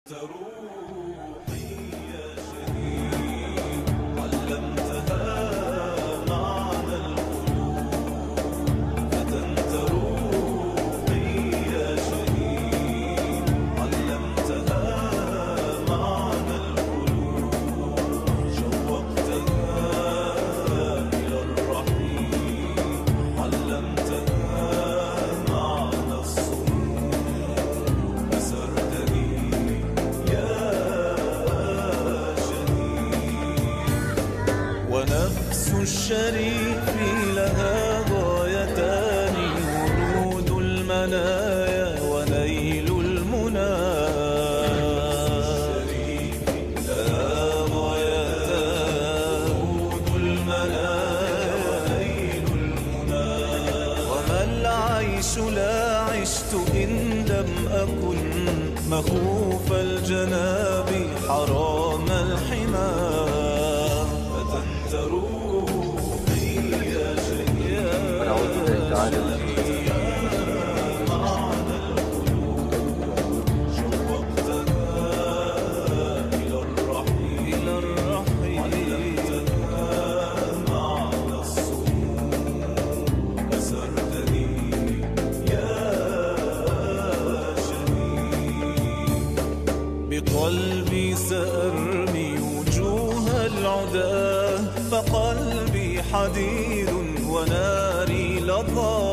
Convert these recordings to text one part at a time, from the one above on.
فتنت روحي يا شهيد علمتها معنى القلوب فتنت روحي يا شهيد علمتها معنى القلوب شوقتها إلى الرحيم علمتها معنى الصمود أسرتني يا شهيد ونفس الشريف لها غايتان ورود المنايا ونيل المنى لها غايتان ورود المنايا ونيل المنى وما العيش لا عشت إن لم أكن مخوف الجناب حرام الحمى فتنت روحي يا شهيد ونعوذ بالله تعالى من إلى الرحيم إلى الرحيم علمتها معنى الصمود أسرتني يا شهيد بقلبي سأرمي وجوه العداة فقلبي حديد وناري لظى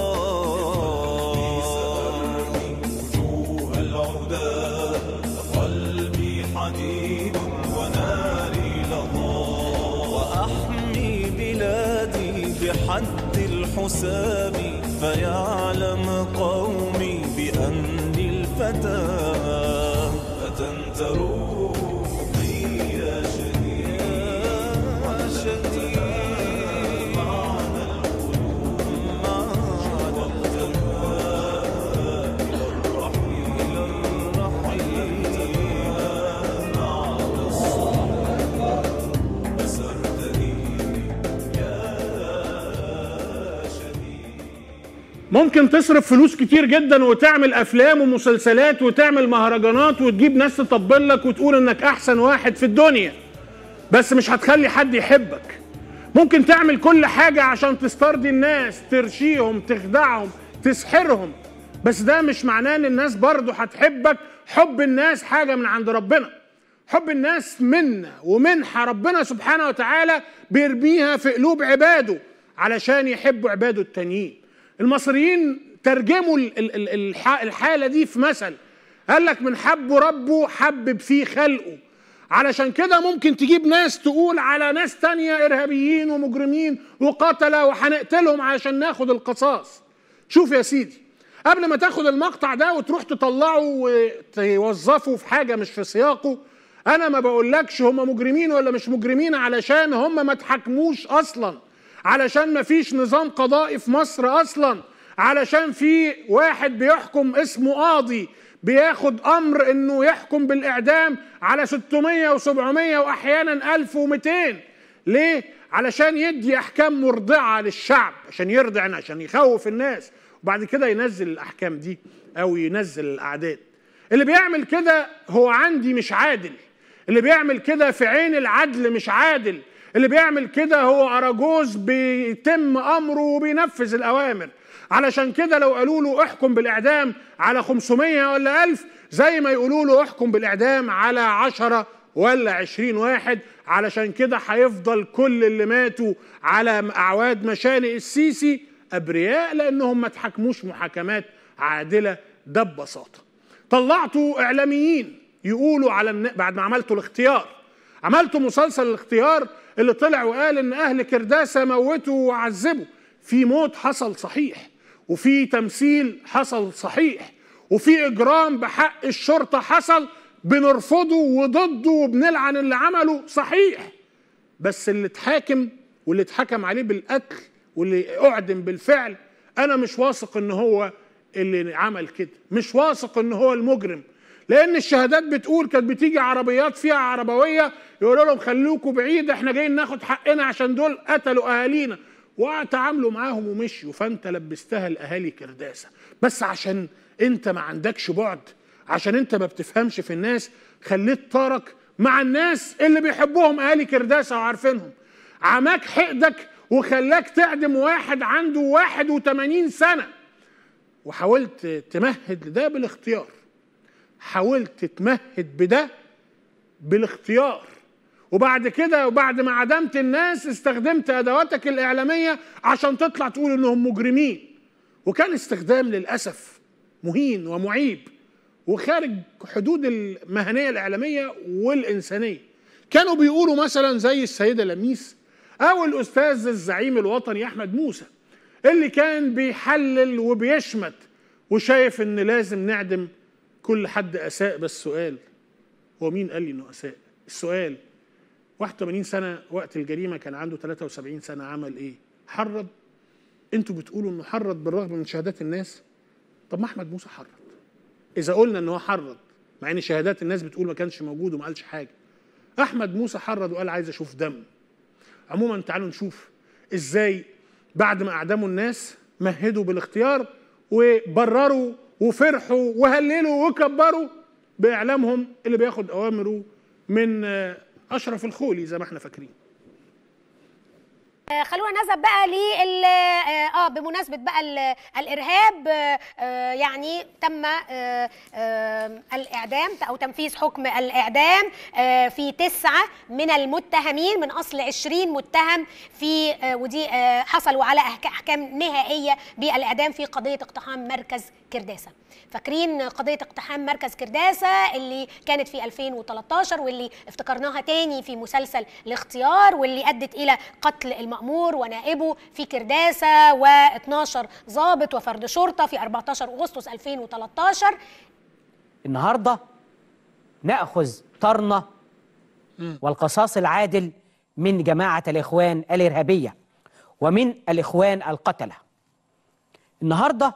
وجوه العداة فقلبي حديد وناري لظى وأحمي بلادي بحد الحسام فيعلم قومي بأني الفتى فتنت روحي يا شهيد يا شهيد معنى القلوب شوقتها إلى الرحيم إلى الرحيم معنى الصمود أسرتني يا شهيد ممكن تصرف فلوس كتير جدا وتعمل افلام ومسلسلات وتعمل مهرجانات وتجيب ناس تطبل لك وتقول انك احسن واحد في الدنيا بس مش هتخلي حد يحبك ممكن تعمل كل حاجة عشان تسترضي الناس ترشيهم تخدعهم تسحرهم بس ده مش معناه ان الناس برضه هتحبك حب الناس حاجة من عند ربنا حب الناس منا ومنحة ربنا سبحانه وتعالى بيرميها في قلوب عباده علشان يحبوا عباده التانيين المصريين ترجموا ال- ال- ال- الح- الحالة دي في مثل قال لك من حبه ربه حبب فيه خلقه علشان كده ممكن تجيب ناس تقول على ناس تانية إرهابيين ومجرمين وقتلة وهنقتلهم علشان ناخد القصاص شوف يا سيدي قبل ما تاخد المقطع ده وتروح تطلعه وتوظفه في حاجة مش في سياقه أنا ما بقولكش هم مجرمين ولا مش مجرمين علشان هم ما اتحكموش أصلا علشان ما فيش نظام قضائي في مصر أصلا علشان في واحد بيحكم اسمه قاضي بياخد امر انه يحكم بالاعدام على 600 و700 واحيانا 1200 ليه؟ علشان يدي احكام مرضعه للشعب عشان يرضع عشان يخوف الناس وبعد كده ينزل الاحكام دي او ينزل الاعداد اللي بيعمل كده هو عندي مش عادل اللي بيعمل كده في عين العدل مش عادل اللي بيعمل كده هو اراجوز بيتم امره وبينفذ الاوامر علشان كده لو قالوا له احكم بالاعدام على 500 ولا 1000 زي ما يقولوا له احكم بالاعدام على 10 ولا 20 واحد علشان كده هيفضل كل اللي ماتوا على اعواد مشانق السيسي ابرياء لانهم ما اتحكموش محاكمات عادله ده ببساطه طلعتوا اعلاميين يقولوا على الن... بعد ما عملتوا الاختيار عملتوا مسلسل الاختيار اللي طلع وقال ان اهل كرداسه موتوا وعذبوا في موت حصل صحيح وفي تمثيل حصل صحيح وفي اجرام بحق الشرطه حصل بنرفضه وضده وبنلعن اللي عمله صحيح بس اللي اتحاكم واللي اتحكم عليه بالقتل واللي اعدم بالفعل انا مش واثق ان هو اللي عمل كده مش واثق ان هو المجرم لان الشهادات بتقول كانت بتيجي عربيات فيها عربويه يقولوا لهم خلوكوا بعيد احنا جايين ناخد حقنا عشان دول قتلوا اهالينا وتعاملوا معاهم ومشيوا فانت لبستها الاهالي كرداسه بس عشان انت ما عندكش بعد عشان انت ما بتفهمش في الناس خليت طارك مع الناس اللي بيحبوهم اهالي كرداسه وعارفينهم عماك حقدك وخلاك تعدم واحد عنده 81 سنه وحاولت تمهد لده بالاختيار حاولت تمهد بده بالاختيار وبعد كده وبعد ما عدمت الناس استخدمت ادواتك الاعلاميه عشان تطلع تقول انهم مجرمين وكان استخدام للاسف مهين ومعيب وخارج حدود المهنيه الاعلاميه والانسانيه كانوا بيقولوا مثلا زي السيده لميس او الاستاذ الزعيم الوطني احمد موسى اللي كان بيحلل وبيشمت وشايف ان لازم نعدم كل حد اساء بس سؤال هو مين قال لي انه اساء السؤال 81 سنه وقت الجريمه كان عنده 73 سنه عمل ايه حرض انتوا بتقولوا انه حرض بالرغم من شهادات الناس طب ما احمد موسى حرض اذا قلنا ان هو حرض مع ان شهادات الناس بتقول ما كانش موجود وما قالش حاجه احمد موسى حرض وقال عايز اشوف دم عموما تعالوا نشوف ازاي بعد ما اعدموا الناس مهدوا بالاختيار وبرروا وفرحوا وهللوا وكبروا باعلامهم اللي بياخد اوامره من آه، اشرف الخولي زي ما احنا فاكرين آه، خلونا نذهب بقى لل اه آه، بمناسبه بقى ال- الارهاب آه، آه، يعني تم آه، آه، الاعدام او تنفيذ حكم الاعدام آه، في تسعه من المتهمين من اصل 20 متهم في آه، ودي آه، حصلوا على أحك- احكام نهائيه بالاعدام في قضيه اقتحام مركز كرداسه فاكرين قضيه اقتحام مركز كرداسه اللي كانت في 2013 واللي افتكرناها تاني في مسلسل الاختيار واللي ادت الى قتل المأمور ونائبه في كرداسه و12 ضابط وفرد شرطه في 14 اغسطس 2013 النهارده ناخذ طرنا والقصاص العادل من جماعه الاخوان الارهابيه ومن الاخوان القتله النهارده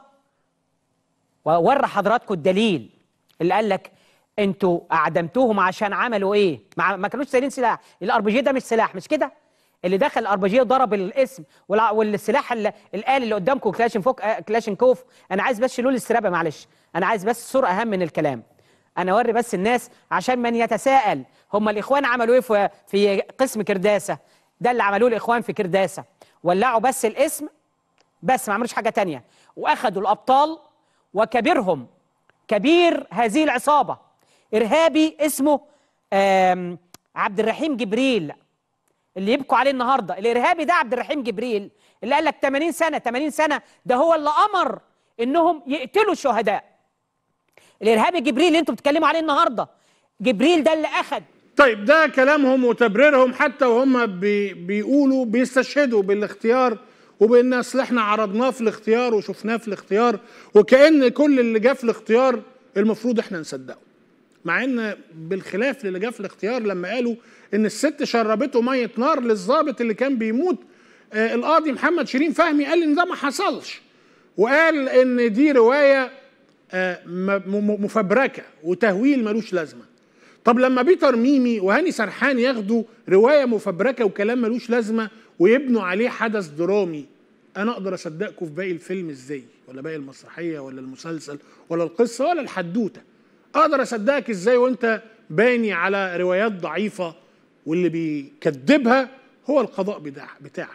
وورى حضراتكم الدليل اللي قال لك انتوا اعدمتوهم عشان عملوا ايه مع ما كانوش سايلين سلاح الار بي جي ده مش سلاح مش كده اللي دخل الار بي جي ضرب الاسم والع- والسلاح ال- الآلي اللي قدامكم كلاشين فوك آه، كلاشينكوف انا عايز بس شيلوا لي السرابه معلش انا عايز بس الصوره اهم من الكلام انا اوري بس الناس عشان من يتساءل هم الاخوان عملوا ايه في في قسم كرداسه ده اللي عملوه الاخوان في كرداسه ولعوا بس الاسم بس ما عملوش حاجه تانية واخدوا الابطال وكبيرهم كبير هذه العصابه ارهابي اسمه آم، عبد الرحيم جبريل اللي يبكوا عليه النهارده الارهابي ده عبد الرحيم جبريل اللي قال لك 80 سنه 80 سنه ده هو اللي امر انهم يقتلوا الشهداء الارهابي جبريل اللي انتوا بتتكلموا عليه النهارده جبريل ده اللي اخد طيب ده كلامهم وتبريرهم حتى وهم بي بيقولوا بيستشهدوا بالاختيار وبان اصل احنا عرضناه في الاختيار وشفناه في الاختيار وكأن كل اللي جه في الاختيار المفروض احنا نصدقه مع ان بالخلاف للي جه في الاختيار لما قالوا ان الست شربته ميه نار للضابط اللي كان بيموت آه القاضي محمد شيرين فهمي قال ان ده ما حصلش وقال ان دي روايه آه م- م- مفبركه وتهويل ملوش لازمه طب لما بيتر ميمي وهاني سرحان ياخدوا روايه مفبركه وكلام ملوش لازمه ويبنوا عليه حدث درامي انا اقدر اصدقكم في باقي الفيلم ازاي ولا باقي المسرحيه ولا المسلسل ولا القصه ولا الحدوته اقدر اصدقك ازاي وانت باني على روايات ضعيفه واللي بيكذبها هو القضاء بتاع بتاعك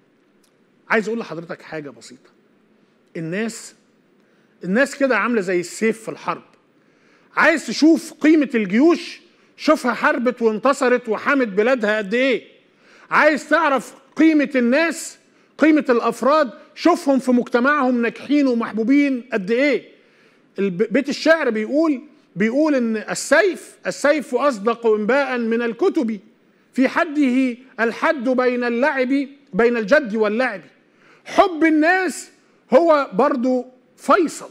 عايز اقول لحضرتك حاجه بسيطه الناس الناس كده عامله زي السيف في الحرب عايز تشوف قيمة الجيوش شوفها حاربت وانتصرت وحمت بلادها قد ايه عايز تعرف قيمة الناس قيمة الأفراد شوفهم في مجتمعهم ناجحين ومحبوبين قد ايه الب- بيت الشعر بيقول بيقول ان السيف السيف أصدق إنباء من الكتب في حده الحد بين اللعب بين الجد واللعب حب الناس هو برضو فيصل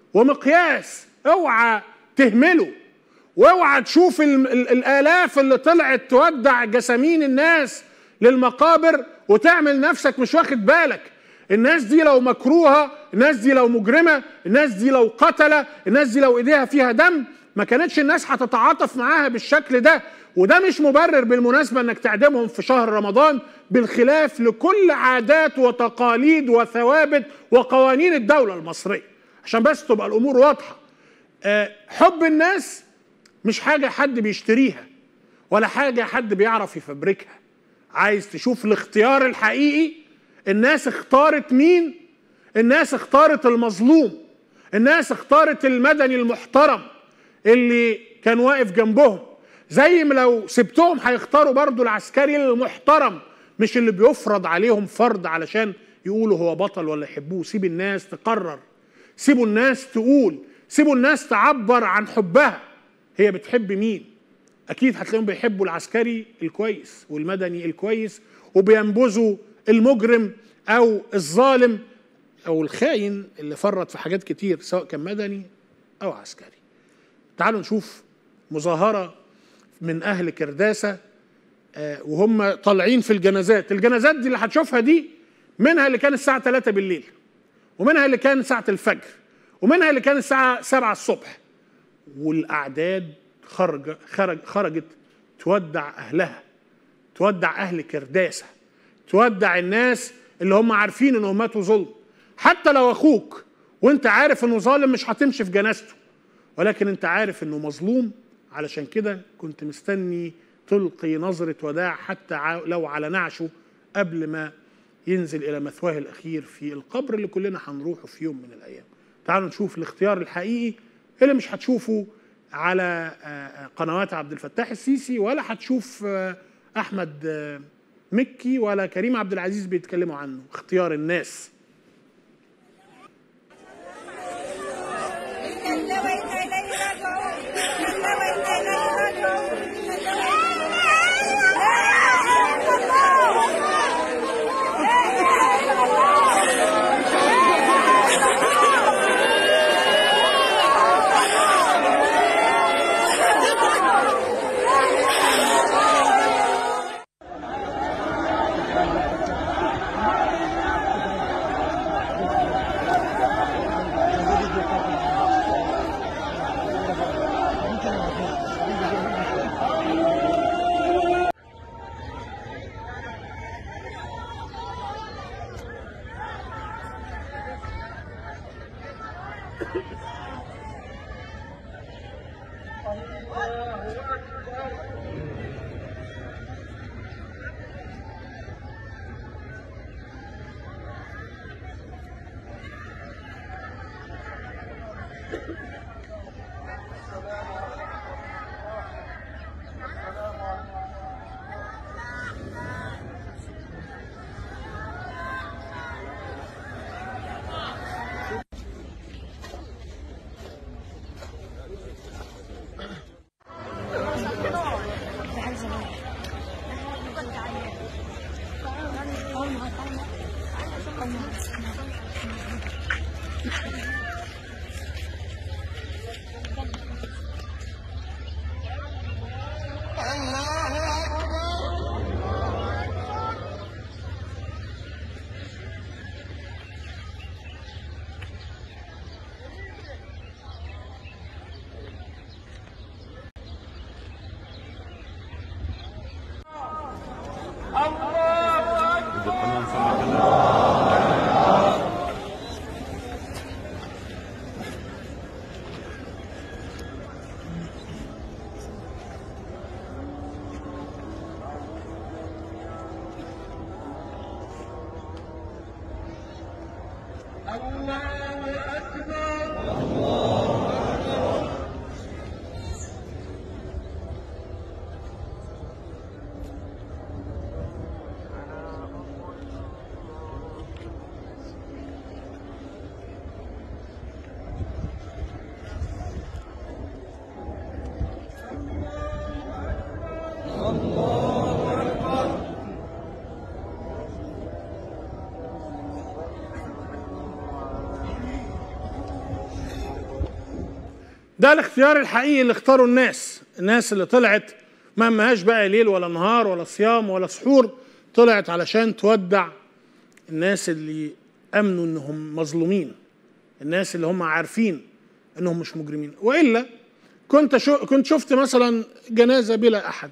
ومقياس اوعى تهمله واوعى تشوف ال ال الالاف اللي طلعت تودع جسامين الناس للمقابر وتعمل نفسك مش واخد بالك الناس دي لو مكروهه الناس دي لو مجرمه الناس دي لو قتله الناس دي لو ايديها فيها دم ما كانتش الناس هتتعاطف معاها بالشكل ده وده مش مبرر بالمناسبه انك تعدمهم في شهر رمضان بالخلاف لكل عادات وتقاليد وثوابت وقوانين الدوله المصريه عشان بس تبقى الامور واضحه آه، حب الناس مش حاجه حد بيشتريها ولا حاجه حد بيعرف يفبركها عايز تشوف الاختيار الحقيقي الناس اختارت مين الناس اختارت المظلوم الناس اختارت المدني المحترم اللي كان واقف جنبهم زي ما لو سبتهم هيختاروا برضو العسكري المحترم مش اللي بيفرض عليهم فرض علشان يقولوا هو بطل ولا يحبوه سيب الناس تقرر سيبوا الناس تقول سيبوا الناس تعبر عن حبها هي بتحب مين اكيد هتلاقيهم بيحبوا العسكري الكويس والمدني الكويس وبينبذوا المجرم او الظالم او الخاين اللي فرط في حاجات كتير سواء كان مدني او عسكري تعالوا نشوف مظاهره من اهل كرداسه آه، وهم طالعين في الجنازات الجنازات دي اللي هتشوفها دي منها اللي كان الساعه 3 بالليل ومنها اللي كان ساعه الفجر ومنها اللي كان الساعه 7 الصبح والاعداد خرج خرج خرجت تودع اهلها تودع اهل كرداسه تودع الناس اللي هم عارفين انهم ماتوا ظلم حتى لو اخوك وانت عارف انه ظالم مش هتمشي في جنازته ولكن انت عارف انه مظلوم علشان كده كنت مستني تلقي نظرة وداع حتى ع- لو على نعشه قبل ما ينزل إلى مثواه الأخير في القبر اللي كلنا هنروحه في يوم من الأيام تعالوا نشوف الاختيار الحقيقي اللي مش هتشوفه على آه، آه، قنوات عبد الفتاح السيسي ولا هتشوف آه، أحمد آه، مكي ولا كريم عبد العزيز بيتكلموا عنه اختيار الناس إنا وإنا إليه راجعون إنا وإنا إليه راجعون لا إله إلا الله لا إله إلا الله ده الاختيار الحقيقي اللي اختاروا الناس الناس اللي طلعت ما ماهاش بقى ليل ولا نهار ولا صيام ولا سحور طلعت علشان تودع الناس اللي امنوا انهم مظلومين الناس اللي هم عارفين انهم مش مجرمين والا كنت شو كنت شفت مثلا جنازه بلا احد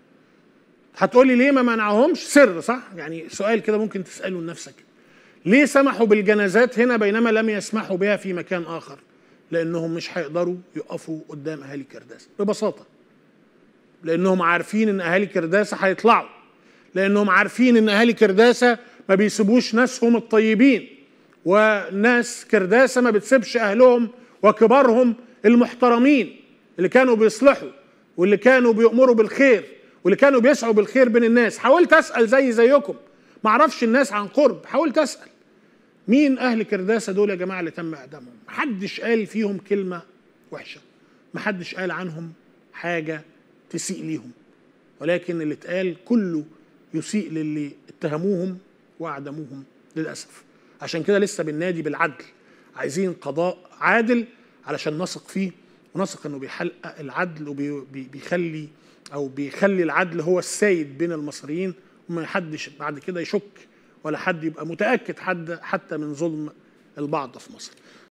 هتقولي ليه ما منعهمش سر صح يعني سؤال كده ممكن تساله لنفسك ليه سمحوا بالجنازات هنا بينما لم يسمحوا بها في مكان اخر لانهم مش هيقدروا يقفوا قدام اهالي كرداسه ببساطه لانهم عارفين ان اهالي كرداسه هيطلعوا لانهم عارفين ان اهالي كرداسه ما بيسيبوش ناسهم الطيبين وناس كرداسه ما بتسيبش اهلهم وكبارهم المحترمين اللي كانوا بيصلحوا واللي كانوا بيأمروا بالخير واللي كانوا بيسعوا بالخير بين الناس حاولت اسال زي زيكم ما اعرفش الناس عن قرب حاولت اسال مين اهل كرداسه دول يا جماعه اللي تم اعدامهم محدش قال فيهم كلمه وحشه محدش قال عنهم حاجه تسيء ليهم ولكن اللي اتقال كله يسيء للي اتهموهم واعدموهم للاسف عشان كده لسه بننادي بالعدل عايزين قضاء عادل علشان نثق فيه ونثق انه بيحقق العدل وبيخلي او بيخلي العدل هو السيد بين المصريين وما حدش بعد كده يشك ولا حد يبقى متاكد حد حتى من ظلم البعض في مصر